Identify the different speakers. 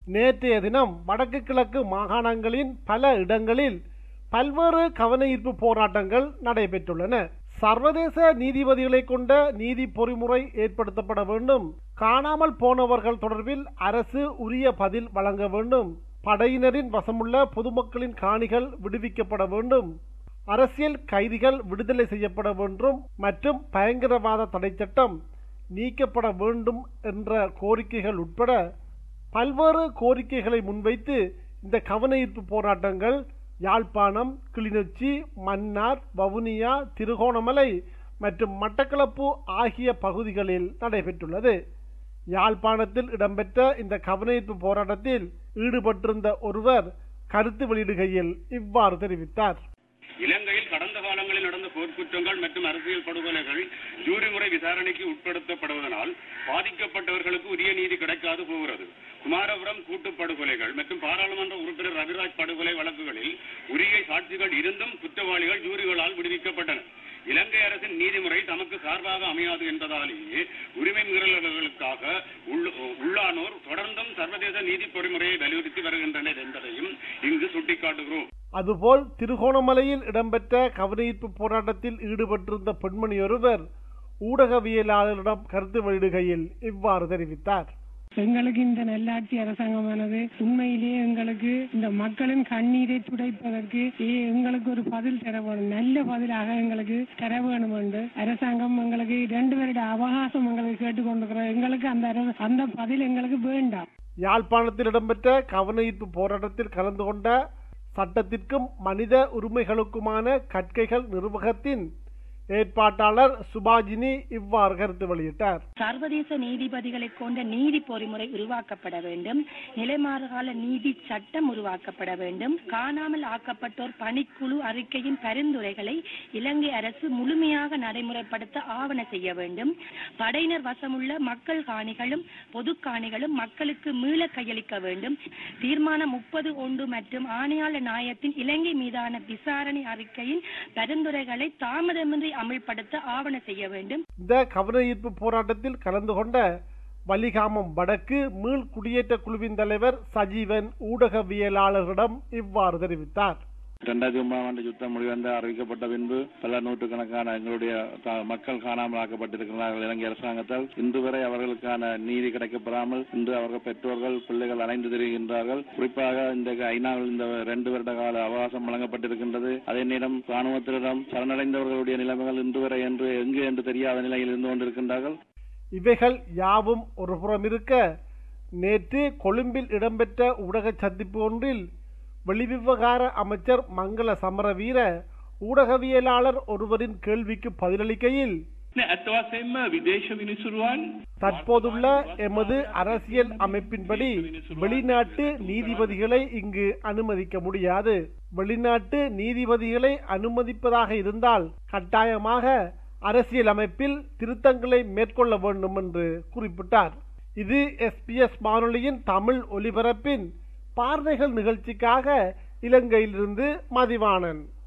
Speaker 1: நேற்றைய தினம் வடக்கு கிழக்கு மாகாணங்களின் பல இடங்களில் பல்வேறு கவனஈர்ப்பு போராட்டங்கள் நடைபெற்றுள்ளன சர்வதேச நீதிபதிகளை கொண்ட நீதி பொறிமுறை ஏற்படுத்தப்பட வேண்டும் காணாமல் போனவர்கள் தொடர்பில் அரசு உரிய பதில் வழங்க வேண்டும் படையினரின் வசமுள்ள பொதுமக்களின் காணிகள் விடுவிக்கப்பட வேண்டும் அரசியல் கைதிகள் விடுதலை செய்யப்பட வேண்டும் மற்றும் பயங்கரவாத தடை சட்டம் நீக்கப்பட வேண்டும் என்ற கோரிக்கைகள் உட்பட பல்வேறு கோரிக்கைகளை முன்வைத்து இந்த கவனஈர்ப்பு போராட்டங்கள் யாழ்ப்பாணம் கிளிநொச்சி மன்னார் வவுனியா திருகோணமலை மற்றும் மட்டக்களப்பு ஆகிய பகுதிகளில் நடைபெற்றுள்ளது யாழ்ப்பாணத்தில் இடம்பெற்ற இந்த கவனஈர்ப்பு போராட்டத்தில் ஈடுபட்டிருந்த ஒருவர் கருத்து வெளியிடுகையில் இவ்வாறு தெரிவித்தார்
Speaker 2: இலங்கையில் கடந்த காலங்களில் நடந்த போர்க்குற்றங்கள் மற்றும் அரசியல் படுகொலைகள் ஜூரி முறை விசாரணைக்கு உட்படுத்தப்படுவதனால் பாதிக்கப்பட்டவர்களுக்கு உரிய நீதி கிடைக்காது போகிறது குமாரபுரம் கூட்டுப் படுகொலைகள் மற்றும் பாராளுமன்ற உறுப்பினர் ரவிராஜ் படுகொலை வழக்குகளில் உரிய சாட்சிகள் இருந்தும் குற்றவாளிகள் ஜூரிகளால் விடுவிக்கப்பட்டனர் இலங்கை அரசின் நீதிமுறை தமக்கு சார்பாக அமையாது என்பதாலேயே உரிமை மீறல்களுக்காக உள்ள- உள்ளானோர் தொடர்ந்தும் சர்வதேச நீதி பொறிமுறையை வலியுறுத்தி வருகின்றனர் என்பதையும் இங்கு சுட்டிக்காட்டுகிறோம்
Speaker 1: அதுபோல் திருகோணமலையில் இடம்பெற்ற கவனஈர்ப்பு போராட்டத்தில் ஈடுபட்டிருந்த பெண்மணி ஒருவர் ஊடகவியலாளரிடம் கருத்து வெளியிடுகையில் இவ்வாறு தெரிவித்தார்
Speaker 3: எங்களுக்கு இந்த நல்லாட்சி அரசாங்கமானது உண்மையிலேயே எங்களுக்கு இந்த மக்களின் கண்ணீரை துடைப்பதற்கு ஏ- எங்களுக்கு ஒரு பதில் தர வேணும் நல்ல பதிலாக எங்களுக்கு தர வேணும் என்று அரசாங்கம் எங்களுக்கு இரண்டு வருட அவகாசம் எங்களுக்கு கேட்டுக்கொண்டிருக்கிறோம் எங்களுக்கு அந்த அர- அந்த பதில் எங்களுக்கு வேண்டாம்
Speaker 1: யாழ்ப்பாணத்தில் இடம்பெற்ற கவனஈர்ப்பு போராட்டத்தில் கலந்து கொண்ட சட்டத்திற்கும் மனித உரிமைகளுக்குமான கற்கைகள் நிர்வாகத்தின் ஏற்பாட்டாளர் சுபாஜினி இவ்வாறு கருத்து வெளியிட்டார்
Speaker 4: சர்வதேச நீதிபதிகளை கொண்ட நீதி பொறிமுறை உருவாக்கப்பட வேண்டும் நிலைமாறுகால நீதி சட்டம் உருவாக்கப்பட வேண்டும் காணாமல் ஆக்கப்பட்டோர் பணிக்குழு அறிக்கையின் பரிந்துரைகளை இலங்கை அரசு முழுமையாக நடைமுறைப்படுத்த ஆவண செய்ய வேண்டும் படையினர் வசமுள்ள மக்கள் காணிகளும் பொது காணிகளும் மக்களுக்கு மீள கையளிக்க வேண்டும் தீர்மானம் முப்பது ஒன்று மற்றும் ஆணையாளர் நாயத்தின் இலங்கை மீதான விசாரணை அறிக்கையின் பரிந்துரைகளை தாமதமின்றி அமல்படுத்த ஆவண செய்ய வேண்டும்
Speaker 1: இந்த கவனஈர்ப்பு போராட்டத்தில் கலந்து கொண்ட வலிகாமம் வடக்கு மீள் குடியேற்ற குழுவின் தலைவர் சஜீவன் ஊடகவியலாளர்களிடம் இவ்வாறு தெரிவித்தார்
Speaker 5: இரண்டாயிரத்தி ஒன்பதாம் ஆண்டு யுத்தம் முடிவந்த அறிவிக்கப்பட்ட பின்பு பல நூற்றுக்கணக்கான எங்களுடைய த- மக்கள் காணாமல் ஆக்கப்பட்டிருக்கிறார்கள் இலங்கை அரசாங்கத்தால் இன்று வரை அவர்களுக்கான நீதி கிடைக்கப்பெறாமல் இன்று அவர்கள் பெற்றோர்கள் பிள்ளைகள் அலைந்து திரிகின்றார்கள் குறிப்பாக இந்த ஐநாவில் இந்த ரெண்டு வருட கால அவகாசம் வழங்கப்பட்டிருக்கின்றது அதே நேரம் ராணுவத்தினரிடம் சரணடைந்தவர்களுடைய நிலைமைகள் இன்று வரை என்று எங்கு என்று தெரியாத நிலையில் இருந்து கொண்டிருக்கின்றார்கள்
Speaker 1: இவைகள் யாவும் ஒருபுறம் இருக்க நேற்று கொழும்பில் இடம்பெற்ற ஊடக சந்திப்பு ஒன்றில் வெளிவிவகார அமைச்சர் மங்கள சமரவீர ஊடகவியலாளர் ஒருவரின் கேள்விக்கு பதிலளிக்கையில்
Speaker 6: නෑ ඇත්ත වශයෙන්ම විදේශ විනිසුරුවන්
Speaker 1: தற்போதுள்ள எமது அரசியல் அமைப்பின்படி வெளிநாட்டு நீதிபதிகளை இங்கு அனுமதிக்க முடியாது வெளிநாட்டு நீதிபதிகளை அனுமதிப்பதாக இருந்தால் கட்டாயமாக அரசியல் அமைப்பில் திருத்தங்களை மேற்கொள்ள வேண்டும் என்று குறிப்பிட்டார் இது எஸ்பிஎஸ் வானொலியின் தமிழ் ஒலிபரப்பின் பார்வைகள் நிகழ்ச்சிக்காக இலங்கையிலிருந்து மதிவாணன்